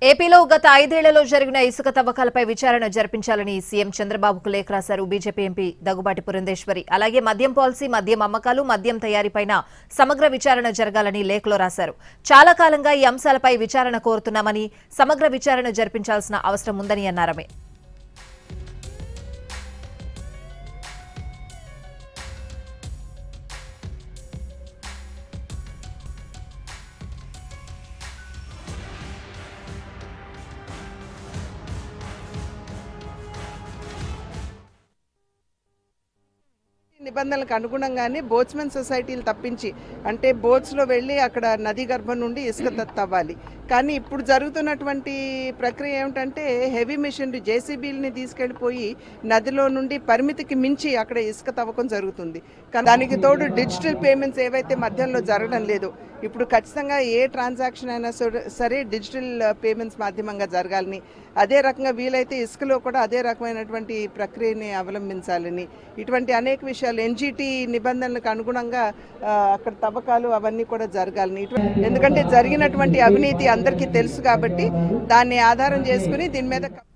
ఏపీలో గత ఐదేళ్లలో జరిగిన ఇసుక తవ్వకాలపై విచారణ జరిపించాలని సీఎం చంద్రబాబుకు లేఖ రాశారు బీజేపీ ఎంపీ దగ్గుబాటి పురంధేశ్వరి అలాగే మద్యం పాలసీ మద్యం అమ్మకాలు మద్యం తయారీపైన సమగ్ర విచారణ జరగాలని లేఖలో రాశారు చాలా కాలంగా ఈ అంశాలపై విచారణ కోరుతున్నామని సమగ్ర విచారణ జరిపించాల్సిన అవసరం ఉందని అన్నారమే నిబంధనలకు అనుగుణంగానే బోట్స్మెన్ సొసైటీలు తప్పించి అంటే బోట్స్లో వెళ్ళి అక్కడ నది గర్భం నుండి ఇసుక త- తవ్వాలి కానీ ఇప్పుడు జరుగుతున్నటువంటి ప్రక్రియ ఏమిటంటే హెవీ మిషనరీ జేసీబీలని తీసుకెళ్ళిపోయి నదిలో నుండి పరిమితికి మించి అక్కడ ఇసుక తవ్వకం జరుగుతుంది కానీ దానికి తోడు డిజిటల్ పేమెంట్స్ ఏవైతే మధ్యంలో జరగడం లేదు ఇప్పుడు ఖచ్చితంగా ఏ ట్రాన్సాక్షన్ అయినా సరే- సరే డిజిటల్ పేమెంట్స్ మాధ్యమంగా జరగాలని అదే రకంగా వీలైతే ఇసుకలో కూడా అదే రకమైనటువంటి ప్రక్రియని అవలంబించాలని ఇటువంటి అనేక విషయాలు ఎన్జిటి నిబంధనలకు అనుగుణంగా ఆ, అక్కడ తవ్వకాలు అవన్నీ కూడా జరగాలని ఇటువంటి ఎందుకంటే జరిగినటువంటి అవినీతి అందరికీ తెలుసు కాబట్టి దాన్ని ఆధారం చేసుకుని దీని మీద